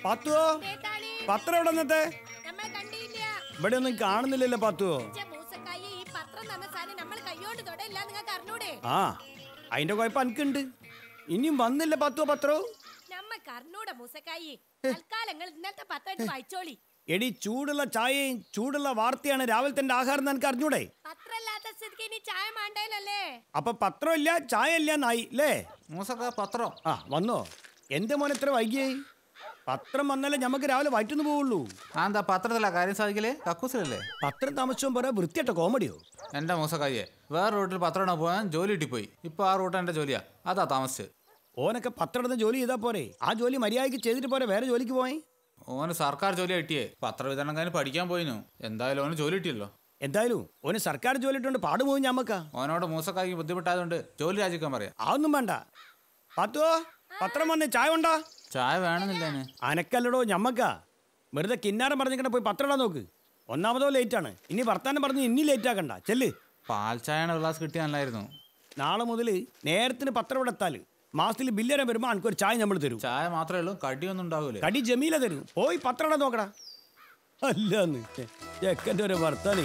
പത്തുവോ ഏതാണ്? പത്രം എവിടെ നിന്നത്തെ നമ്മളെ കണ്ടില്ല ഇവിടെ ഒന്നും കാണുന്നില്ലല്ലോ പത്തുവോ ഇജ്ജ മൂസക്കായി ഈ പത്രം തന്ന സാധനം നമ്മൾ കൈയോണ്ട് തൊടയില്ല നിങ്ങൾക്ക് അറിഞ്ഞൂടെ ആ അതിന്റെ കുഴപ്പം എനിക്കുണ്ട് ഇനിയും വന്നില്ല പത്തുവോ പത്രോ നമ്മക്ക് അറിഞ്ഞൂടെ മൂസക്കായി തൽക്കാലങ്ങൾ ഇന്നത്തെ പത്രം എടുത്ത് വായിച്ചോളി എടി ചൂടുള്ള ചായയും ചൂടുള്ള വാർത്തയാണ് രാവിലെ തന്നെ ആഹാരം എന്ന് എനിക്ക് അറിഞ്ഞൂടെ പത്രമില്ലാത്ത സ്ഥിതിക്ക് ഇനി ചായ മാണ്ടേലല്ലേ അപ്പൊ പത്രം ഇല്ല ചായ ഇല്ല എന്നായി അല്ലേ മൂസക്ക പത്രം ആ വന്നോ എന്റെ മോൻ എത്ര വൈകിയേ പത്രം വന്നാലേ ഞമ്മക്ക് രാവിലെ വയറ്റുന്നു പോവുള്ളൂ ആ എന്താ പത്രത്തിലാ കാര്യം സാധിക്കലേ കക്കൂസിലല്ലേ പത്രം താമസിച്ചും പോരാ വൃത്തിയായിട്ട കോമഡിയോ എൻ്റെ മൂസക്കായെ വേറെ റൂട്ടിൽ പത്രം ഇടാൻ പോകാൻ ജോലി കിട്ടിപ്പോയി ഇപ്പൊ ആ റൂട്ട് എൻ്റെ ജോലിയാ അതാ താമസിച്ചത് ഓനൊക്കെ പത്രം എടുത്ത് ജോലി ചെയ്താൽ പോരെ ആ ജോലി മര്യാദയ്ക്ക് ചെയ്തിട്ട് പോരെ വേറെ ജോലിക്ക് പോയി ഓന് സർക്കാർ ജോലി കിട്ടിയേ പത്രവിതരണം കഴിഞ്ഞ് പഠിക്കാൻ പോയിനു എന്തായാലും ഓന് ജോലി കിട്ടിയല്ലോ എന്തായാലും ഓന് സർക്കാർ ജോലി ഇട്ടുകൊണ്ട് പാടുപോയി ഞമ്മക്കാ ഓനോട് മൂസക്കായ്ക്ക് ബുദ്ധിമുട്ടായതുകൊണ്ട് ജോലി രാജിക്കാൻ പറയാം അതൊന്നും വേണ്ട പത്തുവോ പത്രം വന്ന് ചായ ഉണ്ടോ ചായ വേണമെന്നില്ല അതിന് അനക്കല്ലടോ ഞമ്മക്കാ വെറുതെ കിന്നാരം പറഞ്ഞിട്ട് പോയി പത്രം ഇടാൻ നോക്ക് ഒന്നാമതോ ലേറ്റ് ആണ് ഇനി വർത്താനം പറഞ്ഞ് ഇനി ലേറ്റ് ആക്കണ്ട ചെല്ല് പാൽ ചായയുടെ ഗ്ലാസ് കിട്ടിയ നല്ലായിരുന്നു നാളെ മുതൽ നേരത്തിന് പത്രം ഇവിടെ എത്താല് മാസത്തിൽ ബില്ലരം വരുമ്പോൾ എനിക്കൊരു ചായ നമ്മൾ തരും ചായ മാത്രമേ ഉള്ളൂ കടിയൊന്നും ഉണ്ടാവൂലേ കടി ജമീല തരും പോയി പത്രം ഇടാൻ നോക്കടാ അല്ലാന്ന് ചെക്കൻ്റെ ഒരു വർത്താനേ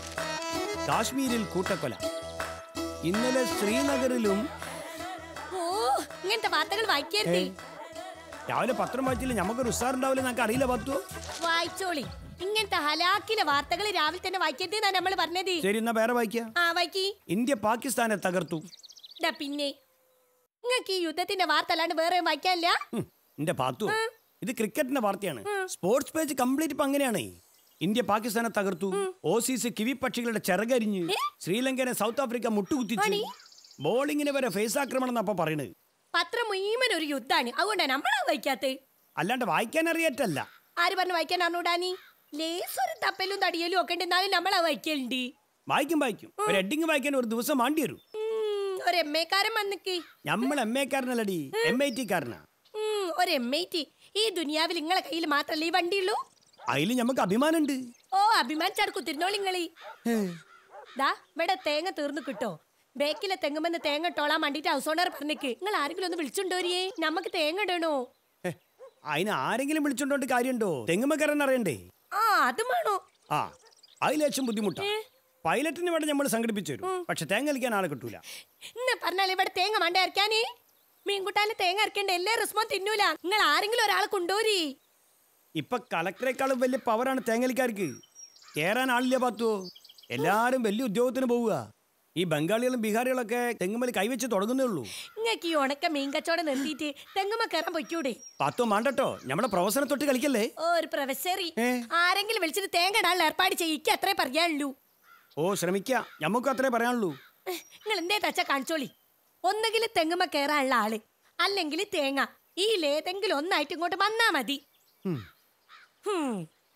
കാശ്മീരിൽ കൂട്ടക്കൊല ഇന്നലെ ശ്രീനഗറിലും ഓ ഇങ്ങനത്തെ വാർത്തകൾ വായിക്കരുതേ രാവിലെ പത്രം വായിച്ചില്ല ഞമ്മക്കൊരു ഉത്സാഹം നമുക്ക് അറിയില്ല പത്തു വായിച്ചോളി ഇങ്ങനത്തെ ഹലാക്കിലെ വാർത്തകൾ രാവിലെ തന്നെ വായിക്കരുതെന്നാ നമ്മൾ പറഞ്ഞത് ശരി എന്നാ വേറെ വായിക്കാം ആ വായിക്കി ഇന്ത്യ പാകിസ്ഥാനെ തകർത്തു ദാ പിന്നെ നിങ്ങൾക്ക് ഈ യുദ്ധത്തിന്റെ വാർത്ത അല്ലാണ്ട് വേറെ വായിക്കാനില്ല ഹും, എന്റെ പാത്തു ഇത് ക്രിക്കറ്റിന്റെ വാർത്തയാണ് സ്പോർട്സ് പേജ് കംപ്ലീറ്റ് ഇപ്പൊ അങ്ങനെയാണ് ഇന്ത്യ പാകിസ്ഥാനെ തകർത്തു ഓസീസ് കിവി പക്ഷികളുടെ ചിറകരിഞ്ഞ് ശ്രീലങ്കനെ സൗത്ത് ആഫ്രിക്ക മുട്ടുകുത്തിച്ച് ആണി? ബോളിങ്ങിന് വരെ ഫേസ് ആക്രമണം എന്നപ്പോ പറയണത് പത്രം മുഴുവൻ ഒരു യുദ്ധാണ് അതുകൊണ്ടാണ് നമ്മളാ വായിക്കാത്തത് അല്ലാണ്ട് വായിക്കാൻ അറിയാറ്റല്ല ആര് പറഞ്ഞു വായിക്കാൻ അറിഞ്ഞൂടാനി ലേസൊരു തപ്പലും തടിയലും ഒക്കെ ഉണ്ട് എന്നാലും നമ്മളാ വായിക്കലുണ്ട് വായിക്കും വായിക്കും ഒരു ഹെഡിങ് വായിക്കാൻ ഒരു ദിവസം മാണ്ടി വരും ഉം, ഒരു എം എക്കാരൻ വന്നിക്ക് നമ്മൾ എം എ കാരനല്ലടി എം ഐ ടി കാരനാ ഉം, ഒരു എം ഐ ടി ഈ ദുനിയാവിൽ നിങ്ങളെ കയ്യിൽ മാത്രല്ലേ ഈ വണ്ടിയുള്ളൂ അതിൽ നമുക്ക് അഭിമാനമുണ്ട് ഓ അഭിമാനിച്ചടക്കു തിരുന്നോളിങ്ങളി ദാ ഇവിടെ തേങ്ങ തീർന്നു കിട്ടോ ബേക്കിലെ തെങ്ങുമെന്ന് തേങ്ങ ഇട്ടോളാൻ വേണ്ടിട്ട് ഹൗസ് ഓണർ പറഞ്ഞിക്ക് നിങ്ങൾ ആരെങ്കിലും ഒന്ന് വിളിച്ചുണ്ടോരിയേ നമുക്ക് തേങ്ങ ഇടണോ ഹെ, അതിന് ആരെങ്കിലും വിളിച്ചോണ്ടോണ്ട് കാര്യമുണ്ടോ തെങ്ങുമക്കാരൻ അറിയണ്ടേ ആ അതും വേണോ ആ അതിലേശം ബുദ്ധിമുട്ടാ പൈലറ്റിന് വേണ്ടി നമ്മൾ സംഘടിപ്പിച്ചു തരും പക്ഷെ തേങ്ങ കളിക്കാൻ ആളെ കിട്ടൂല ഇന്ന് പറഞ്ഞാൽ ഇവിടെ തേങ്ങ വേണ്ട ഇറക്കാനേ മീൻകുട്ടാല് തേങ്ങ ഇറക്കേണ്ട എല്ലാ റിസ്മോ തിന്നൂല നിങ്ങൾ ആരെങ്കിലും ഒരാളെ കൊണ്ടുപോരി ഇപ്പൊ കളക്ടറെക്കാളും വലിയ പവറാണ് തേങ്ങലിക്കാർക്ക് കേറാൻ ആളില്ല പാത്തുവോ എല്ലാരും വലിയ ഉദ്യോഗത്തിന് പോവുക ഈ ബംഗാളികളും ബീഹാറികളൊക്കെ തെങ്ങുമലി കൈവച്ച് തുടങ്ങുന്നേ ഉള്ളൂ നിങ്ങൾക്ക് ഈ ഉണക്ക മീൻ കച്ചവടം നിർത്തിയിട്ട് തെങ്ങുമ്മ കയറാൻ പൊയ്ക്കൂടെ പാത്തോ മാണ്ടട്ടോ നമ്മളെ പ്രൊഫസറെ തൊട്ട് കളിക്കല്ലേ ഓ ഒരു പ്രൊഫസറി ഏ? ആരെങ്കിലും വിളിച്ചിട്ട് തേങ്ങ ഇടാനുള്ള ഏർപ്പാട് ചെയ്യിക്ക് അത്രേ പറയാനുള്ളൂ ഓ ശ്രമിക്കാം നമുക്കും അത്രേ പറയാനുള്ളൂ നിങ്ങൾ എന്തേ തച്ച കാണിച്ചോളി ഒന്നുകിൽ തെങ്ങുമ്മ കയറാനുള്ള ആള് അല്ലെങ്കിൽ തേങ്ങ ഈ ലേതെങ്കിലും ഒന്നായിട്ട് ഇങ്ങോട്ട് വന്നാ മതി ഉം. ഹും.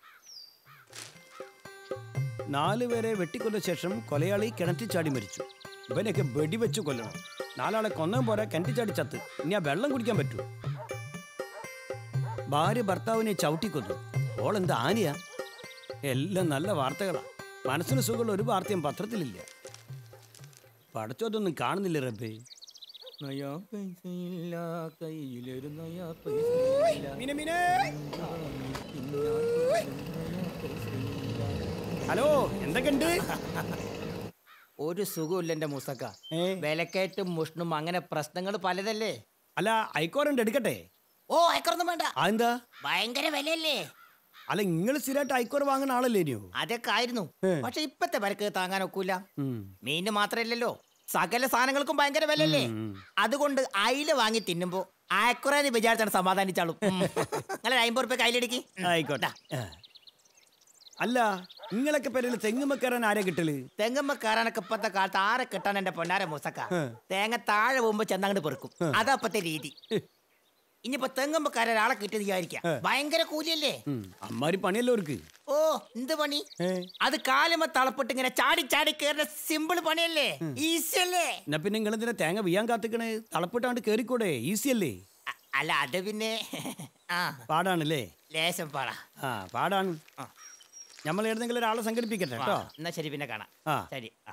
നാല് പേരെ വെട്ടിക്കൊന്ന ശേഷം കൊലയാളി കിണറ്റിൽ ചാടി മരിച്ചു ഇവനൊക്കെ വെടിവെച്ച് കൊല്ലണം നാലാളെ കൊന്നതും പോരാ കിണറ്റിൽ ചാടി ചത്ത് ഇനി ആ വെള്ളം കുടിക്കാൻ പറ്റൂ ഭാര്യ ഭർത്താവിനെ ചവിട്ടിക്കൊന്നു ഓൾ എന്താ ആനയാ എല്ലാം നല്ല വാർത്തകളാ മനസ്സിന് സുഖമുള്ള ഒരു വാർത്തയും പത്രത്തിലില്ല പടച്ചോതൊന്നും കാണുന്നില്ല റബ്ബേ നയാ പൈസയില്ല കയ്യിലൊരു നയാ പൈസയില്ല മിനെ, മിനെ. ഹലോ എന്തൊക്കെയുണ്ട് ഒരു സുഖമില്ല എന്റെ മുസക്ക ഏ? വിലക്കയറ്റും മുഷ്ണും അങ്ങനെ പ്രശ്നങ്ങൾ പലതല്ലേ അല്ല ഐക്കോറുണ്ട് എടുക്കട്ടെ ഓ അയക്കൊന്നും വേണ്ട അതെന്താ ഭയങ്കര വിലയല്ലേ അല്ല നിങ്ങൾ സ്ഥിരമായിട്ട് ഐക്കോർ വാങ്ങുന്ന ആളല്ലേ ഇനിയോ അതൊക്കെ ആയിരുന്നു ഏ. പക്ഷെ ഇപ്പത്തെ വിലക്ക് താങ്ങാൻ ഒക്കൂല ഉം. മീന് മാത്രല്ലല്ലോ സകല സാധനങ്ങൾക്കും ഭയങ്കര വിലല്ലേ അതുകൊണ്ട് അയില വാങ്ങി തിന്നുമ്പോ അയക്കുറേന്ന് വിചാരിച്ചാണ് സമാധാനിച്ചാളും നിങ്ങൾ അമ്പത് റുപ്യ കയ്യിലിടുക്കി ആയിക്കോട്ടെ ആ. അല്ല നിങ്ങളൊക്കെ പേരിൽ തെങ്ങുമക്കാരൻ ആരെ കിട്ടല് തെങ്ങമ്മ കയറാനൊക്കെ ഇപ്പത്തെ കാലത്ത് ആരെ കിട്ടാൻ എന്റെ പൊന്നാര മുസക്ക ഏ. തേങ്ങ താഴെ പോകുമ്പോ ചെന്നങ്ങോട്ട് പെറുക്കും അതാ ഇപ്പത്തെ രീതി ഇനിയിപ്പോ തെങ്ങമ്മ കയറാൻ ഒരാളെ കിട്ടിയത് വിചാരിക്കാം ഭയങ്കര കൂലിയല്ലേ ഉം. അമ്മാരി പണിയല്ലോ അവർക്ക് ഓ എന്ത് പണി ഏ. അത് കാലുമ തളപ്പിട്ട് ഇങ്ങനെ ചാടി ചാടി കയറുന്ന സിമ്പിൾ പണിയല്ലേ ഈസി അല്ലേ എന്നാ പിന്നെ നിങ്ങൾ എന്തിനാ തേങ്ങ വീയാൻ കാത്തിക്കണേ തളപ്പിട്ടാണ്ട് കേറിക്കൂടെ ഈസി അല്ലേ അ- അല്ല അത് പിന്നെ ആ പാടാണല്ലേ ലേശം പാടാ ആ പാടാണ് നമ്മൾ ഏതെങ്കിലും ഒരാളെ സംഘടിപ്പിക്കട്ടെ കേട്ടോ എന്നാ ശരി പിന്നെ കാണാം ആ. ശരി ആ.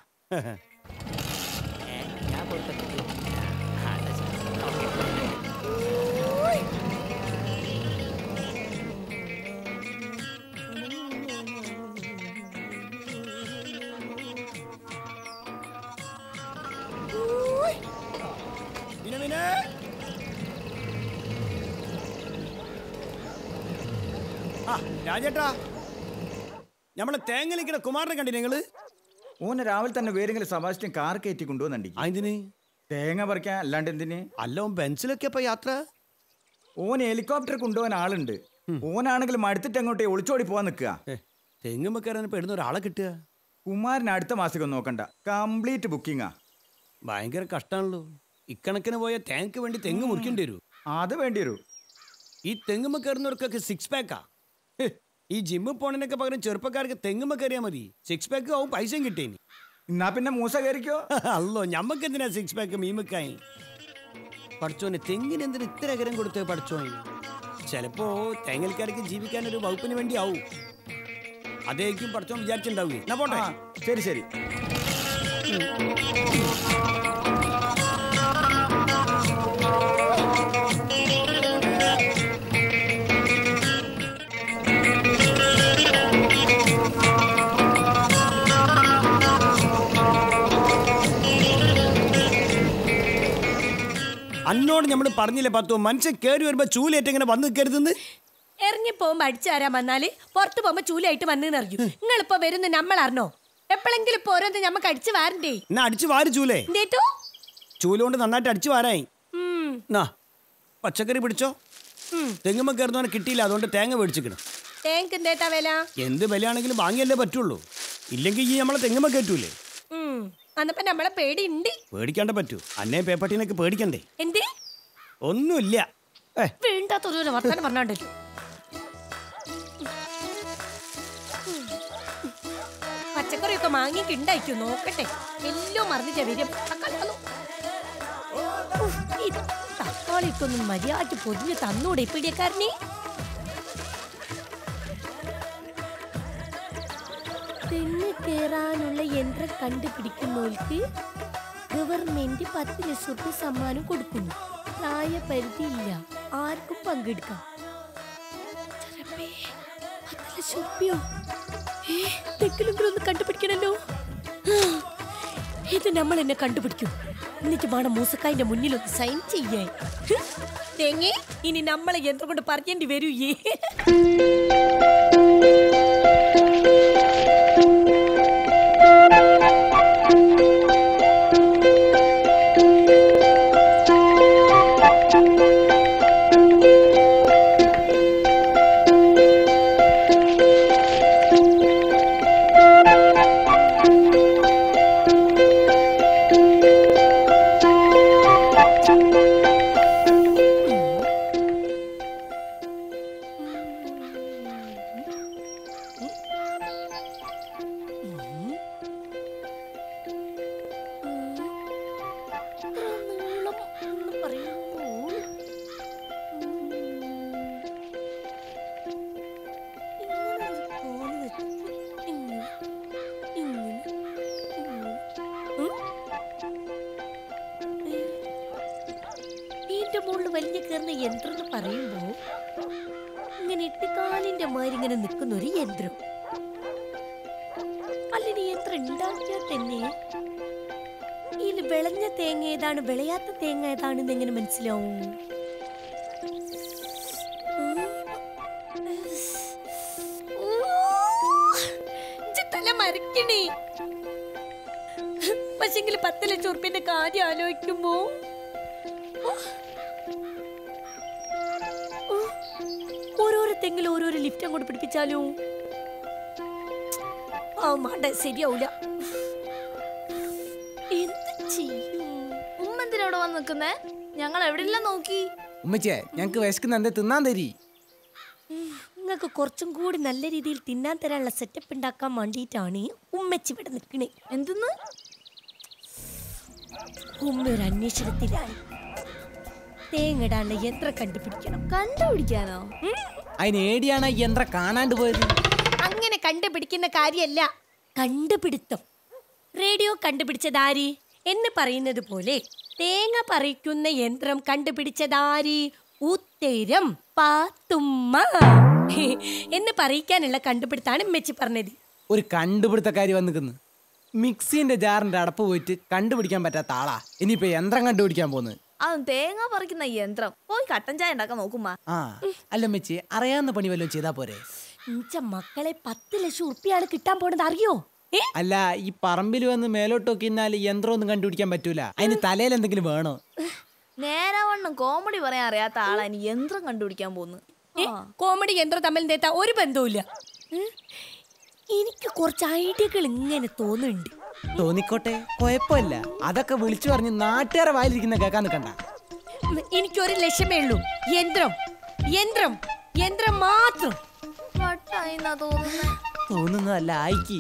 ഏ, ഞാൻ കൊടുത്തിട്ട് ആ, എന്നാ ശരി. ഓക്കേ. ആ രാജേട്ടാ നമ്മളെ തേങ്ങലിക്കണ കുമാരനെ കണ്ടി നിങ്ങള് ഓന് രാവിലെ തന്നെ വേരെങ്കിലും സബാസ്റ്റ്യൻ കാർ കയറ്റി കൊണ്ടുവന്നുണ്ട് അതിന് തേങ്ങ പറിക്കാൻ അല്ലാണ്ട് എന്തിന് അല്ല ഓൻ ബെൻസിലൊക്കെ ഇപ്പൊ യാത്ര ഓൻ ഹെലികോപ്റ്റർ കൊണ്ടുപോകാൻ ആളുണ്ട് ഓനാണെങ്കിൽ മടുത്തിട്ട് അങ്ങോട്ടേ ഒളിച്ചോടി പോവാൻ നിൽക്കുക തെങ്ങുമ്പോ കയറാൻ പെടുന്ന ഒരാളെ കിട്ടുക കുമാരൻ അടുത്ത മാസം നോക്കണ്ട കംപ്ലീറ്റ് ബുക്കിംഗാ ഭയങ്കര കഷ്ടാണല്ലോ ഇക്കണക്കിന് പോയ തേങ്ങക്ക് വേണ്ടി തെങ്ങ് മുറിക്കേണ്ടി വരൂ അത് വേണ്ടി വരൂ ഈ തെങ്ങുമ്മ കയറുന്നവർക്കൊക്കെ സിക്സ് പാക്കാ ഹ്, ഈ ജിമ്മിൽ പോണതിനൊക്കെ പകരം ചെറുപ്പക്കാർക്ക് തെങ്ങുമ്മ കയറിയാൽ മതി സിക്സ് പാക്ക് ആവും പൈസയും കിട്ടേനി എന്നാ പിന്നെ മൂസ കയറിക്കോ അല്ലോ ഞമ്മക്ക് എന്തിനാ സിക്സ് പാക്ക് മീമക്കായി പഠിച്ചോനെ തെങ്ങിന് എന്തിന് ഇത്ര അകരം കൊടുത്തേ പഠിച്ചോനെ ചിലപ്പോ തേങ്ങൽക്കാർക്ക് ജീവിക്കാൻ ഒരു വകുപ്പിന് വേണ്ടി ആവും അതേക്കും പഠിച്ചോൻ വിചാരിച്ചിണ്ടാവേ എന്നാ പോട്ടെ ആ ശരി ശരി അന്നോട് നമ്മൾ പറഞ്ഞില്ലേ പത്തോ മനുഷ്യൻ കയറി വരുമ്പോ ചൂലേറ്റ് ഇങ്ങനെ വന്ന് നിൽക്കരുതെന്ന് ഇറങ്ങി പോകുമ്പോ അടിച്ചാരാൻ വന്നാല് പുറത്ത് പോകുമ്പോ ചൂലായിട്ട് വന്നെന്ന് അറിയൂ നിങ്ങളിപ്പോ വരുന്ന നമ്മൾ അറിഞ്ഞോ എപ്പോഴെങ്കിലും ഇപ്പൊ ഓരോന്ന് ഞമ്മക്ക് അടിച്ചു വാരണ്ടേ എന്നാ അടിച്ചു വാര് ചൂലേ എന്തേട്ടോ ചൂലുകൊണ്ട് നന്നായിട്ട് അടിച്ചു വാരായി ഉം, എന്നാ പച്ചക്കറി പിടിച്ചോ ഉം. തെങ്ങുമ്മ കയറുന്നവനെ കിട്ടിയില്ല അതുകൊണ്ട് തേങ്ങ മേടിച്ചിക്കണം തേങ്ങക്ക് എന്തേട്ടാ വില എന്ത് വിലയാണെങ്കിലും വാങ്ങിയല്ലേ പറ്റുള്ളൂ ഇല്ലെങ്കിൽ ഈ നമ്മളെ തെങ്ങുമ്മ കയറ്റൂലേ ഉം അന്നപ്പോ നമ്മളെ പേടി ഉണ്ട് പേടിക്കാണ്ട പറ്റൂ അന്നേ പേപ്പട്ടിനൊക്കെ പേടിക്കണ്ടേ എന്തേ ഒന്നുമില്ല ഏ വേണ്ടാത്തൊരു വർത്താനം പറഞ്ഞോണ്ടല്ലോ പച്ചക്കറിയൊക്കെ മാങ്ങിക്ക് ഉണ്ടായിരിക്കും നോക്കട്ടെ എല്ലാം മറന്നിട്ടാ വരും തക്കാളി വന്നു. ഉഫ്, ഈ തക്കാളിയൊക്കെ ഒന്ന് മര്യാദക്ക് പൊതിഞ്ഞ് തന്നൂടെ പിടിയക്കാരനെ തെങ്ങ് കയറാനുള്ള യന്ത്രം കണ്ടുപിടിക്കുന്നവർക്ക് ഗവൺമെന്റ് പത്ത് ലക്ഷം റുപ്യ സമ്മാനം കൊടുക്കുന്നു പ്രായപരിധിയില്ല ആർക്കും പങ്കെടുക്കാം ചെറപ്പേ, പത്ത് ലക്ഷം റുപ്യോ ഏ, തെക്കിലെങ്കിലും ഒന്ന് കണ്ടുപിടിക്കണല്ലോ ആ, ഇത് നമ്മൾ എന്നെ കണ്ടുപിടിക്കും എന്നിട്ട് വേണം മൂസക്കായിന്റെ മുന്നിൽ ഒന്ന് സൈൻ ചെയ്യാൻ ഹ്, തേങ്ങേ ഇനി നമ്മളെ യന്ത്രം കൊണ്ട് പറയേണ്ടി വരൂ ഏ നീളം എന്ന് പറയുമ്പോൾ ഇങ്ങനെ ഒരു കോല് വെച്ചിട്ട് ഇങ്ങനെ, ഇങ്ങനെ, ഇങ്ങനെ. ഉം? ഏ, ഇതിന്റെ മുകളിൽ വലിയ കയറുന്ന യന്ത്രം എന്ന് പറയുമ്പോ ഇങ്ങനെ എട്ടുകാലിന്റെ മാതിരി ഇങ്ങനെ നിൽക്കുന്ന ഒരു യന്ത്രം അല്ലെങ്കിൽ യന്ത്രം ഉണ്ടാക്കിയാൽ തന്നെ ഇതിൽ വിളഞ്ഞ തേങ്ങ ഏതാണ് വിളയാത്ത തേങ്ങ ഏതാണെന്ന് എങ്ങനെ മനസ്സിലാവും തല മരക്കണേ പക്ഷെങ്കിൽ പത്ത് ലക്ഷം ഉറുപ്പ്യന്റെ കാര്യം ആലോചിക്കുമ്പോ ഓ. ഓ. ഓരോരോ തെങ്ങിൽ ഓരോരോ ലിഫ്റ്റ് അങ്ങോട്ട് പിടിപ്പിച്ചാലോ ആ മാണ്ട ശരിയാവൂല എന്ത് ചെയ്യും ഉമ്മ എന്തിനാ ഇവിടെ വന്ന് നിൽക്കുന്നേ ഞങ്ങൾ എവിടെയെല്ലാം നോക്കി ഉമ്മച്ചേ ഞങ്ങക്ക് വിശക്കുന്ന എന്തേ തിന്നാൻ തരി നിങ്ങൾക്ക് കുറച്ചും കൂടി നല്ല രീതിയിൽ തിന്നാൻ തരാനുള്ള സെറ്റപ്പ് ഉണ്ടാക്കാൻ വേണ്ടിയിട്ടാണ് ഉമ്മച്ചി ഇവിടെ നിൽക്കണേ എന്തെന്ന് ഉമ്മ ഒരു അന്വേഷണത്തിലാണ് തേങ്ങടാനുള്ള യന്ത്രം കണ്ടുപിടിക്കണം കണ്ടുപിടിക്കാനോ ഉം. അതിന് ഏടിയാണ് ഈ യന്ത്രം കാണാണ്ട് പോയത് അങ്ങനെ കണ്ടുപിടിക്കുന്ന കാര്യമല്ല കണ്ടുപിടുത്തം റേഡിയോ കണ്ടുപിടിച്ചതാരി എന്ന് പറയുന്നത് പോലെ തേങ്ങ പറിക്കുന്ന യന്ത്രം കണ്ടുപിടിച്ചതാരി ഉത്തരം പാത്തുമ്മ എന്ന് പറയിക്കാനുള്ള കണ്ടുപിടുത്താണ് മെച്ചി പറഞ്ഞത് ഒരു കണ്ടുപിടുത്തക്കാരി വന്നിക്കുന്നു മിക്സിന്റെ ജാറിന്റെ അടപ്പ് പോയിട്ട് കണ്ടുപിടിക്കാൻ പറ്റാത്ത ആളാ ഇനിയിപ്പോ യന്ത്രം കണ്ടുപിടിക്കാൻ പോന്ന് അതും തേങ്ങ പറിക്കുന്ന യന്ത്രം പോയി കട്ടൻ ചായ ഉണ്ടാക്കാൻ നോക്കുമ്മ ആ അല്ല മെച്ചി അറിയാവുന്ന പണി വല്ലതും ചെയ്താ പോരെ ഇഞ്ച മക്കളെ പത്ത് ലക്ഷം ഉറുപ്പിയാണ് കിട്ടാൻ പോണത് അറിയോ ഏ അല്ല ഈ പറമ്പിൽ വന്ന് മേലോട്ട് നോക്കിന്നാൽ യന്ത്രം ഒന്നും കണ്ടുപിടിക്കാൻ പറ്റൂല അതിന് തലയിൽ എന്തെങ്കിലും വേണോ നേരവണ്ണം കോമഡി പറയാൻ അറിയാത്ത ആളാ ഇനി യന്ത്രം കണ്ടുപിടിക്കാൻ പോകുന്നു ഏ, കോമഡി യന്ത്രം തമ്മിൽ തേത്ത ഒരു ബന്ധവുമില്ല ഉം. എനിക്ക് കുറച്ച് ഐഡിയകൾ ഇങ്ങനെ തോന്നുന്നുണ്ട് തോന്നിക്കോട്ടെ കുഴപ്പമില്ല അതൊക്കെ വിളിച്ചു പറഞ്ഞ് നാട്ടുകാരെ വായിലിരിക്കുന്ന കേൾക്കാൻ നിൽക്കണ്ട ഉം, എനിക്കൊരു ലക്ഷ്യമേ ഉള്ളൂ യന്ത്രം യന്ത്രം യന്ത്രം മാത്രം വട്ടായിന്നാ തോന്നുന്നേ തോന്നുന്നതല്ല ആയിക്ക്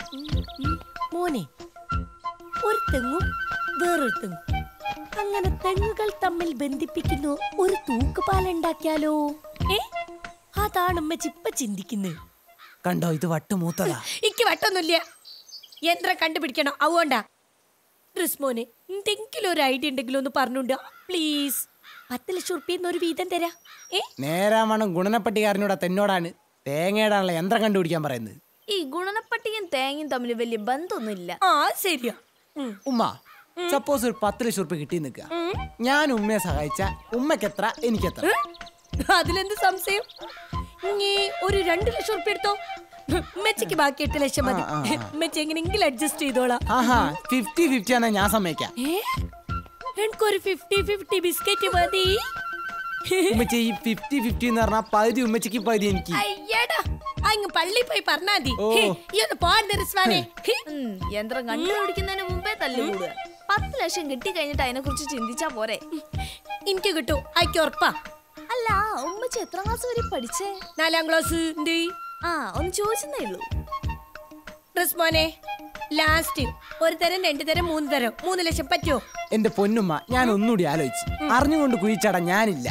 മോനെ ഒരു തെങ്ങും വേറൊരു തെങ്ങും അങ്ങനെ തെങ്ങുകൾ തമ്മിൽ ബന്ധിപ്പിക്കുന്നു ഒരു തൂക്കുപാലുണ്ടാക്കിയാലോ ഏ അതാണ് ഉമ്മച്ചി ഇപ്പൊ ചിന്തിക്കുന്നത് കണ്ടോ ഇത് വട്ടുമൂത്തതാ ഇക്ക് വട്ടൊന്നുമില്ല യന്ത്രം കണ്ടുപിടിക്കണം അതുകൊണ്ടാ റിസ്മോനെ എന്തെങ്കിലും ഒരു ഐഡിയ ഉണ്ടെങ്കിലും ഒന്ന് പറഞ്ഞുണ്ട് പ്ലീസ് പത്ത് ലക്ഷം ഉറുപ്പിന്ന് ഒരു വീതം തരാ ഏ നേരാവണ്ണം ഗുണനപ്പട്ടികാരനോടാ തെന്നോടാണ് തേങ്ങയിടാനുള്ള യന്ത്രം കണ്ടുപിടിക്കാൻ പറയുന്നത് ഈ ഗുണനപ്പട്ടിയും തേങ്ങയും തമ്മിൽ വലിയ ബന്ധമൊന്നുമില്ല ആ ശരിയാ ഉം. ഉമ്മ സപ്പോസ് ഒരു പത്ത് ലക്ഷം ഉറുപ്പ് കിട്ടി നിൽക്കുക ഞാൻ ഉമ്മയെ സഹായിച്ച ഉമ്മക്ക് എത്ര എനിക്ക് എത്ര അതിലെന്ത് സംശയം ഇങ്ങേ ഒരു രണ്ട് ലക്ഷം ഉറുപ്പ എടുത്തോ മെച്ചക്ക് ബാക്കി എട്ട് ലക്ഷം മതി മെച്ച എങ്ങനെയെങ്കിലും അഡ്ജസ്റ്റ് ചെയ്തോളാം ആഹാ ഫിഫ്റ്റി ഫിഫ്റ്റി ആണെ ഞാൻ സമ്മതിക്കാം ഏ എനിക്കൊരു ഫിഫ്റ്റി ഫിഫ്റ്റി ബിസ്ക്കറ്റ് മതി ഉമ്മച്ചി ഈ ഫിഫ്റ്റി ഫിഫ്റ്റി എന്ന് പറഞ്ഞാൽ പകുതി ഉമ്മച്ചിക്ക് പകുതി എനിക്ക് അയ്യടാ അങ്ങ് പള്ളി പോയി പറഞ്ഞാ മതി ഓ. ഹേ, ഈ ഒന്ന് പോകാൻ റിസ്വാനെ ഉം, യന്ത്രം കണ്ടുപിടിക്കുന്നതിന് മുമ്പേ തല്ലുകൂടുക പത്ത് ലക്ഷം കിട്ടി കഴിഞ്ഞിട്ട് അതിനെ കുറിച്ച് ചിന്തിച്ചാ പോരെ എനിക്ക് കിട്ടൂ അയക്ക് ഉറപ്പാ അല്ല ഉമ്മച്ചി എത്ര ക്ലാസ് വരെ പഠിച്ചേ നാലാം ക്ലാസ് എന്തേ ആ ഒന്ന് ചോദിച്ചെന്നേ ഉള്ളൂ റിസ്മോനെ ലാസ്റ്റ് ഒരു തരം രണ്ട് തരം മൂന്ന് തരം മൂന്ന് ലക്ഷം പറ്റുമോ എന്റെ പൊന്നുമ്മ ഞാൻ ഒന്നുകൂടി ആലോചിച്ച് അറിഞ്ഞുകൊണ്ട് കുഴിച്ചട ഞാനില്ല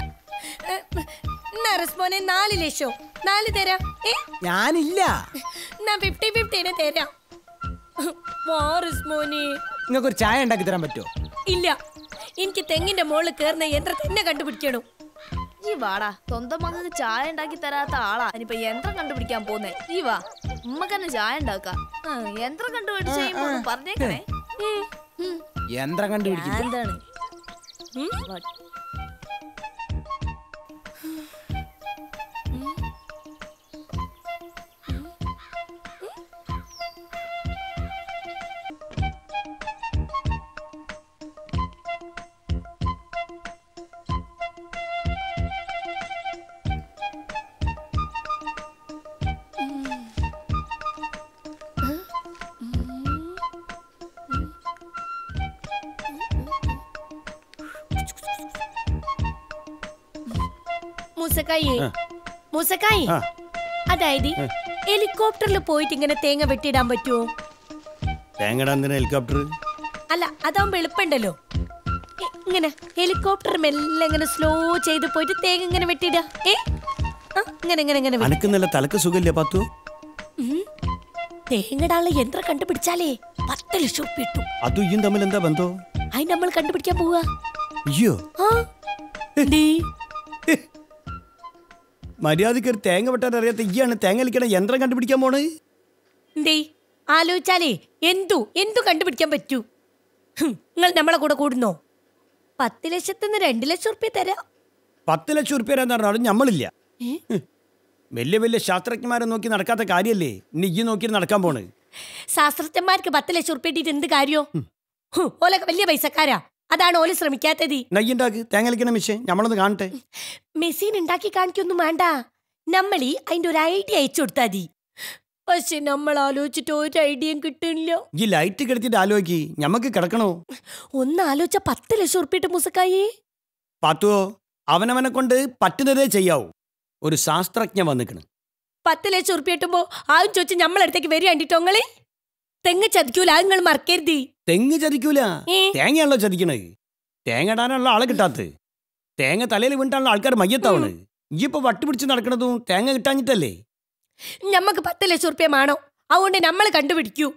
എന്നാ റിസ്മോനെ നാല് ലക്ഷം നാല് തരാം ഏ ഞാനില്ല എന്നാ ഫിഫ്റ്റി ഫിഫ്റ്റീനെ തരാം വാ റിസ്മോനെ നിങ്ങൾക്ക് ഒരു ചായ ഉണ്ടാക്കി തരാൻ പറ്റുമോ ഇല്ല എനിക്ക് തെങ്ങിന്റെ മുകളിൽ കയറുന്ന യന്ത്രം തന്നെ കണ്ടുപിടിക്കണം ഈ വാടാ സ്വന്തം മകൾക്ക് ചായ ഉണ്ടാക്കി തരാത്ത ആളാ ഇനിയിപ്പൊ യന്ത്രം കണ്ടുപിടിക്കാൻ പോന്നേ ഈ വാ ഉമ്മക്കന്നെ ചായ ഉണ്ടാക്കാം ആ, യന്ത്രം കണ്ടുപിടിച്ച് കഴിയുമ്പോ ഒന്ന് പറഞ്ഞേക്കണേ ഉം. യന്ത്രം കണ്ടുപിടിക്കും എന്താണ് മൂസക്കായി മൂസക്കായി ആ. അതായത് ഹെലികോപ്റ്ററിൽ പോയിട്ട് ഇങ്ങനെ തേങ്ങ വെട്ടിയിടാൻ പറ്റുമോ തേങ്ങടാ എന്തിനാ ഹെലികോപ്റ്റർ അല്ല അതാവുമ്പോ എളുപ്പമുണ്ടല്ലോ ഇ- ഇങ്ങനെ ഹെലികോപ്റ്റർ മെല്ലെ ഇങ്ങനെ സ്ലോ ചെയ്ത് പോയിട്ട് തേങ്ങ ഇങ്ങനെ വെട്ടിയിടാ ഏ ആ, ഇങ്ങനെ ഇങ്ങനെ ഇങ്ങനെ വെട്ടി. അനക്ക് നല്ല തലക്ക് സുഖമില്ലേ പത്തു ഉം. തേങ്ങടാനുള്ള യന്ത്രം കണ്ടുപിടിച്ചാലേ പത്ത് ലക്ഷം ഉറുപ്പിക കിട്ടും അതും ഇയും തമ്മിൽ എന്താ ബന്ധോ അത് നമ്മൾ കണ്ടുപിടിക്കാൻ പോവാ അയ്യോ ആ ഡീ. മര്യാദക്ക് ഒരു തേങ്ങ വെട്ടാൻ അറിയാത്ത ഇയാണ് തേങ്ങ വലിക്കണ യന്ത്രം കണ്ടുപിടിക്കാൻ പോണ് എന്തേ ആലോചിച്ചാലേ എന്തു എന്തു കണ്ടുപിടിക്കാൻ പറ്റൂ ഹും, നിങ്ങൾ നമ്മളെ കൂടെ കൂടുന്നോ പത്ത് ലക്ഷത്തിന് രണ്ട് ലക്ഷം ഉറുപ്പ്യ തരാം പത്ത് ലക്ഷം ഉറുപ്പ്യ എന്ന് പറഞ്ഞാലും ഞമ്മളില്ല ഏ? വലിയ വലിയ ശാസ്ത്രജ്ഞന്മാരെ നോക്കി നടക്കാത്ത കാര്യല്ലേ ഇനി ഈ നോക്കി നടക്കാൻ പോണ് ശാസ്ത്രജ്ഞന്മാർക്ക് പത്ത് ലക്ഷം ഉറുപ്പ്യ ഇട്ടിട്ട് എന്ത് കാര്യോ ഹും, ഓലൊക്കെ വലിയ പൈസക്കാരാ അതാണ് ഓല് ശ്രമിക്കാത്തത് നെയ്യുണ്ടാക്ക് തേങ്ങ വലിക്കണ മിഷേ നമ്മളൊന്ന് കാണട്ടെ മെഷീൻ ഉണ്ടാക്കി കാണിക്കൊന്നും വേണ്ട നമ്മളീ അതിന്റെ ഒരു ഐഡിയ അയച്ചു കൊടുത്താൽ മതി പക്ഷെ നമ്മൾ ആലോചിച്ചിട്ട് ഒരു ഐഡിയയും കിട്ടുന്നില്ല ഈ ലൈറ്റ് കിടത്തിട്ട് ആലോചിക്ക് ഞമ്മക്ക് കിടക്കണോ ഒന്ന് ആലോചിച്ച പത്ത് ലക്ഷം ഉറുപ്പിട്ട് മുസക്കായേ പാത്തുവോ അവനവനെ കൊണ്ട് പറ്റുന്നതേ ചെയ്യാവൂ ഒരു ശാസ്ത്രജ്ഞ വന്നിക്കണ് പത്ത് ലക്ഷം ഉറുപ്പ്യ കിട്ടുമ്പോ ആദ്യം ചോദിച്ച് നമ്മളടുത്തേക്ക് വരി കണ്ടിട്ടോങ്ങളെ തെങ്ങ് ചതിക്കൂല അത് നിങ്ങൾ മറക്കരുത് തെങ്ങ് ചതിക്കൂല ഏ? തേങ്ങയാണല്ലോ ചതിക്കണത് തേങ്ങ ഇടാനുള്ള ആളെ കിട്ടാത്ത തേങ്ങ തലയിൽ വീണിട്ടാണല്ലോ ആൾക്കാർ മയ്യത്താവണ് ഈ ഇപ്പൊ വട്ടുപിടിച്ച് നടക്കണതും തേങ്ങ കിട്ടാഞ്ഞിട്ടല്ലേ ഞമ്മക്ക് പത്ത് ലക്ഷം ഉറുപ്പ്യ വേണോ അതുകൊണ്ട് നമ്മൾ കണ്ടുപിടിക്കൂ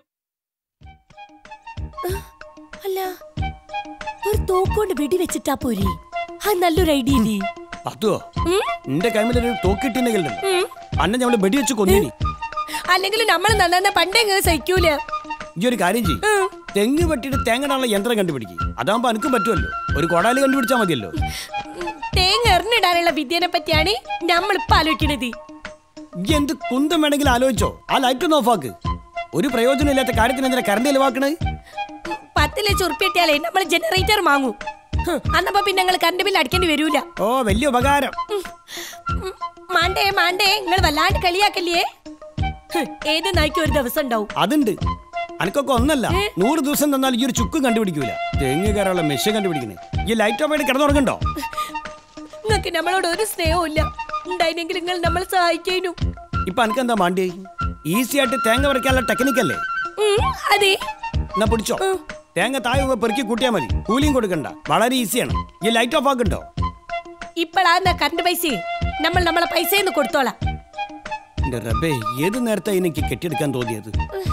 അല്ല ഒരു തോക്കൊണ്ട് വെടി വെച്ചിട്ടാ പോരി അത് നല്ലൊരു ഐഡിയ ഇല്ലേ പത്തുവോ ഉം? നിന്റെ കൈമിലൊരു തോക്കിട്ടിണ്ടെങ്കിലുണ്ട് ഉം. അന്നെ ഞമ്മള് വെടിവെച്ച് കൊന്നിനി അല്ലെങ്കിൽ നമ്മൾ നന്നാ പണ്ടേ ഇങ്ങനെ സഹിക്കൂല ഈ ഒരു കാര്യം ചെയ്യും ഉം. തെങ്ങ് വെട്ടിയിട്ട് തേങ്ങടാനുള്ള യന്ത്രം കണ്ടുപിടിക്കും അതാകുമ്പോ അനക്കും പറ്റുമല്ലോ ഒരു കൊടാലി കണ്ടുപിടിച്ചാൽ മതിയല്ലോ ഉം, തേങ്ങ എറിഞ്ഞിടാനുള്ള വിദ്യനെ പറ്റിയാണ് നമ്മൾ ഇപ്പൊ ആലോചിക്കണത് ഇജ്ജ് എന്ത് കുന്തം വേണമെങ്കിലും ആലോചിച്ചോ ആ ലൈറ്റ് ഒന്ന് ഓഫാക്ക് ഒരു പ്രയോജനം ഇല്ലാത്ത കാര്യത്തിന് എന്തിനാ കറണ്ട് ചെലവാക്കണേ പത്ത് ലക്ഷം ഉറുപ്പ്യ കിട്ടിയാലേ നമ്മൾ ജനറേറ്റർ വാങ്ങും ഹ്, അന്നപ്പോ പിന്നെ ഞങ്ങൾ കറണ്ട് ബില്ല് അടിക്കേണ്ടി വരൂല ഓ വലിയ ഉപകാരം ഉം, മാണ്ടേ മാണ്ടേ നിങ്ങൾ വല്ലാണ്ട് കളിയാക്കല്ലേ ഹ്, ഏത് നായ്ക്കും ഒരു ദിവസം ഉണ്ടാവും അതുണ്ട് അനക്കൊക്കെ ഒന്നല്ല നൂറ് ദിവസം തന്നാൽ ഈ ഒരു ചുക്കും കണ്ടുപിടിക്കൂല തെങ്ങ് കയറാനുള്ള മെഷീൻ കണ്ടുപിടിക്കണേ ഈ ലൈറ്റ് ഓഫ് ആയിട്ട് കിടന്നുറങ്ങണ്ടോ നിങ്ങൾക്ക് നമ്മളോട് ഒരു സ്നേഹവും ഇല്ല ഉണ്ടായിരുന്നെങ്കിൽ നിങ്ങൾ നമ്മളെ സഹായിക്കാനും ഇപ്പൊ അനക്ക് എന്താ മാണ്ടി ഈസി ആയിട്ട് തേങ്ങ പറിക്കാനുള്ള ടെക്നിക്കല്ലേ ഉം, അതെ എന്നാ പിടിച്ചോ തേങ്ങ താഴെ പോയി പെറുക്കി കൂട്ടിയാൽ മതി കൂലിയും കൊടുക്കണ്ട വളരെ ഈസിയാണ് ഈ ലൈറ്റ് ഓഫ് ആക്കുണ്ടോ ഇപ്പോഴാന്ന കറണ്ട് പൈസ നമ്മൾ നമ്മളെ പൈസ കൊടുത്തോളാം എന്റെ റബ്ബേ ഏത് നേരത്തെ എനിക്ക് കെട്ടിയെടുക്കാൻ തോന്നിയത്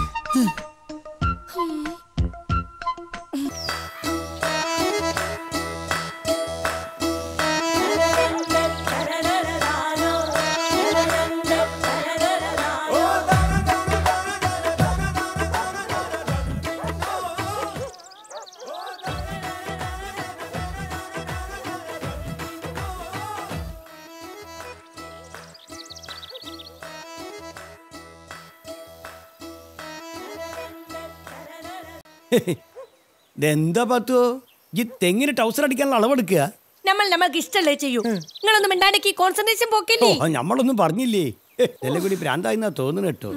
ഇതെന്താ പത്തുവോ ഈ തെങ്ങിന് ടൗസർ അടിക്കാനുള്ള അളവെടുക്കുക നമ്മൾ നമ്മൾക്ക് ഇഷ്ടമല്ലേ ചെയ്യൂ നിങ്ങളൊന്നും മിണ്ടാണ്ടേക്ക് കോൺസെൻട്രേഷൻ ഓ പോക്കില്ലേ അത് നമ്മളൊന്നും പറഞ്ഞില്ലേ ഹെ, ഇതെല്ലാം കൂടി ഭ്രാന്തായിന്നാ തോന്നുന്നു കേട്ടോ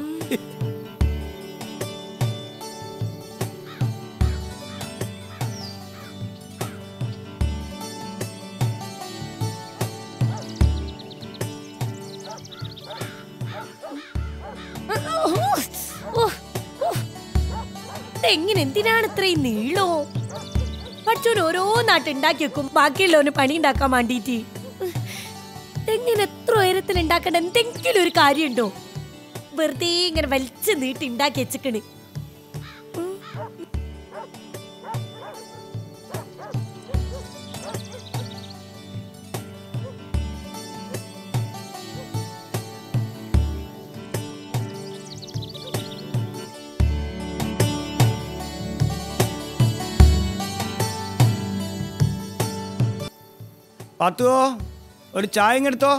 എങ്ങനെ എന്തിനാണ് ഇത്രയും നീളോ പഠിച്ചോൻ ഓരോ നാട്ടുണ്ടാക്കി വെക്കും ബാക്കിയുള്ളവന് പണി ഉണ്ടാക്കാൻ വേണ്ടിട്ട് എങ്ങനെ എത്ര ഉയരത്തിൽ ഉണ്ടാക്കേണ്ട എന്തെങ്കിലും ഒരു കാര്യമുണ്ടോ വെറുതെ ഇങ്ങനെ വലിച്ചു നീട്ടി ഉണ്ടാക്കി വെച്ചിക്കണ് പത്തുവോ ഒരു ചായ ഇങ്ങെടുത്തോ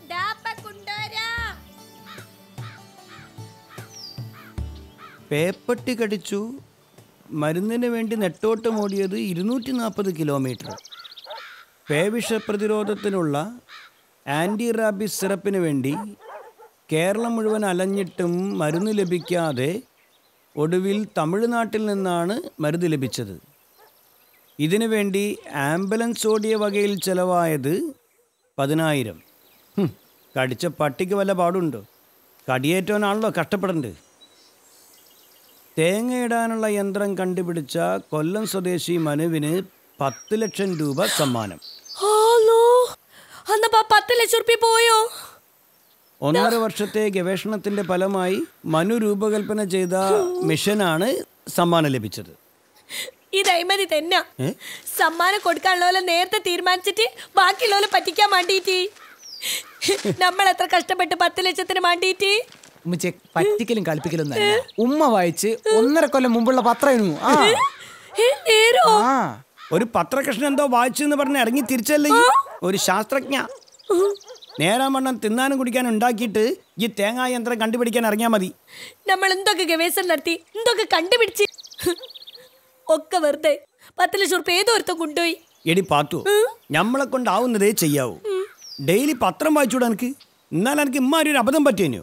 പേപ്പട്ടി കടിച്ചു മരുന്നിന് വേണ്ടി നെട്ടോട്ടം ഓടിയത് ഇരുന്നൂറ്റി നാൽപ്പത് കിലോമീറ്റർ പേവിഷ പ്രതിരോധത്തിനുള്ള ആൻറ്റി റാബിസ് സിറപ്പിന് വേണ്ടി കേരളം മുഴുവൻ അലഞ്ഞിട്ടും മരുന്ന് ലഭിക്കാതെ ഒടുവിൽ തമിഴ്നാട്ടിൽ നിന്നാണ് മരുന്ന് ലഭിച്ചത് ഇതിനു വേണ്ടി ആംബുലൻസ് ഓടിയ വകയിൽ ചെലവായത് പതിനായിരം ഹും, കടിച്ച പട്ടിക്ക് വല്ല പാടുണ്ടോ കടിയേറ്റവനാണല്ലോ കഷ്ടപ്പെടേണ്ടത് തേങ്ങയിടാനുള്ള യന്ത്രം കണ്ടുപിടിച്ച കൊല്ലം സ്വദേശി മനുവിന് പത്ത് ലക്ഷം രൂപ സമ്മാനം ഹലോ അന്നപ്പോ ആ പത്ത് ലക്ഷം ഉറുപ്പ്യ പോയോ ഒന്നര വർഷത്തെ ഗവേഷണത്തിന്റെ ഫലമായി മനു രൂപകൽപ്പന ചെയ്ത മിഷനാണ് സമ്മാനം ലഭിച്ചത് ഇത് അഴിമതി തന്നെ ഏ? സമ്മാനം കൊടുക്കാനുള്ളവരെ നേരത്തെ തീരുമാനിച്ചിട്ട് ബാക്കിയുള്ളവരെ പറ്റിക്കാൻ വേണ്ടിയിട്ട് നമ്മൾ എത്ര കഷ്ടപ്പെട്ട് പത്ത് ലക്ഷത്തിന് വേണ്ടിയിട്ട് ഉമ്മച്ചെ പറ്റിക്കലും കളിപ്പിക്കലും ഒന്നും അല്ല. ഉമ്മ വായിച്ച് ഒന്നര കൊല്ലം മുമ്പുള്ള പത്രമായിരുന്നു ആ ഏ, നേരോ ആ ഒരു പത്രകൃഷ്ണൻ എന്തോ വായിച്ചു എന്ന് പറഞ്ഞ് ഇറങ്ങി തിരിച്ചല്ലേ ഈ? ഒരു ശാസ്ത്രജ്ഞ നേരാമണ്ണം തിന്നാനും കുടിക്കാനും ഉണ്ടാക്കിയിട്ട് ഈ തേങ്ങാ യന്ത്രം കണ്ടുപിടിക്കാൻ ഇറങ്ങിയാൽ മതി നമ്മൾ എന്തൊക്കെ ഗവേഷണം നടത്തി എന്തൊക്കെ കണ്ടുപിടിച്ച് ഒക്കെ വെറുതെ പത്ത് ലക്ഷം ഉറുപ്പ്യ ഏതോ ഒരുത്തം കൊണ്ടുപോയി എടി പാത്തു ഞമ്മളെ കൊണ്ടാവുന്നതേ ചെയ്യാവൂ ഡെയിലി പത്രം വായിച്ചൂടാ എനിക്ക് എന്നാൽ എനിക്ക് ഇമ്മാരി ഒരു അബദ്ധം പറ്റിയോ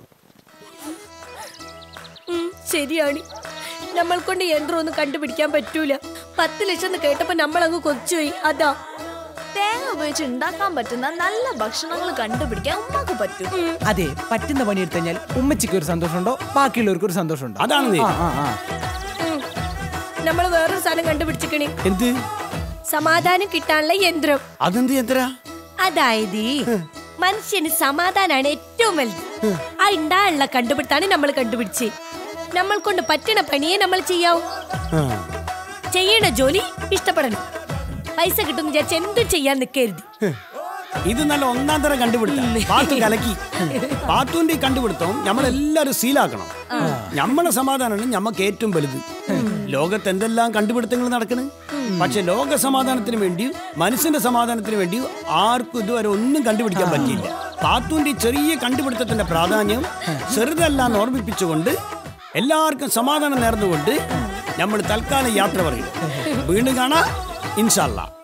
ഉം, ശരിയാണ് നമ്മൾ കൊണ്ട് യന്ത്രം ഒന്നും കണ്ടുപിടിക്കാൻ പറ്റൂല പത്ത് ലക്ഷം എന്ന് കേട്ടപ്പോ നമ്മൾ അങ്ങ് കൊച്ചുപോയി അതാ തേങ്ങ ഉപയോഗിച്ച് ഉണ്ടാക്കാൻ പറ്റുന്ന നല്ല ഭക്ഷണങ്ങൾ കണ്ടുപിടിക്കാൻ ഉമ്മക്ക് പറ്റും അതെ പറ്റുന്ന പണിയെടുത്ത് കഴിഞ്ഞാൽ ഉമ്മച്ചിക്ക് ഒരു സന്തോഷമുണ്ടോ ബാക്കിയുള്ളവർക്ക് ഒരു സന്തോഷമുണ്ടോ അതാണ് നേര്. ആ ആ ആ നമ്മൾ വേറൊരു സാധനം കണ്ടുപിടിച്ചിക്കണേ എന്ത് സമാധാനം കിട്ടാനുള്ള യന്ത്രം അതെന്ത് യന്ത്ര അതായത് മനുഷ്യന് സമാധാനാണ് ഏറ്റവും വലുത് ആ ഉണ്ടായുള്ള കണ്ടുപിടുത്താണ് നമ്മൾ കണ്ടുപിടിച്ച് നമ്മൾ കൊണ്ട് പറ്റണ പണിയെ നമ്മൾ ചെയ്യാവൂ ചെയ്യണ ജോലി ഇഷ്ടപ്പെടണം പൈസ കിട്ടും വിചാരിച്ച് എന്തും ചെയ്യാൻ നിൽക്കരുത് ഇത് നല്ല ഒന്നാം തരം കണ്ടുപിടുത്തം പാത്തു കലക്കി പാത്തുവിന്റെ ഈ കണ്ടുപിടുത്തവും നമ്മളെല്ലാരും സീലാക്കണം നമ്മളെ സമാധാനമാണ് ഞമ്മക്ക് ഏറ്റവും വലുത് ലോകത്ത് എന്തെല്ലാം കണ്ടുപിടുത്തങ്ങൾ നടക്കണ് പക്ഷെ ലോക സമാധാനത്തിന് വേണ്ടി മനുഷ്യന്റെ സമാധാനത്തിന് വേണ്ടി ആർക്കും ഇതുവരെ ഒന്നും കണ്ടുപിടിക്കാൻ പറ്റിയില്ല പാത്തുവിന്റെ ഈ ചെറിയ കണ്ടുപിടുത്തത്തിന്റെ പ്രാധാന്യം ചെറുതല്ല എന്ന് ഓർമ്മിപ്പിച്ചുകൊണ്ട് എല്ലാവർക്കും സമാധാനം നേർന്നുകൊണ്ട് നമ്മൾ തൽക്കാലം യാത്ര പറയും വീണ്ടും കാണാം ഇൻഷാല്ലാ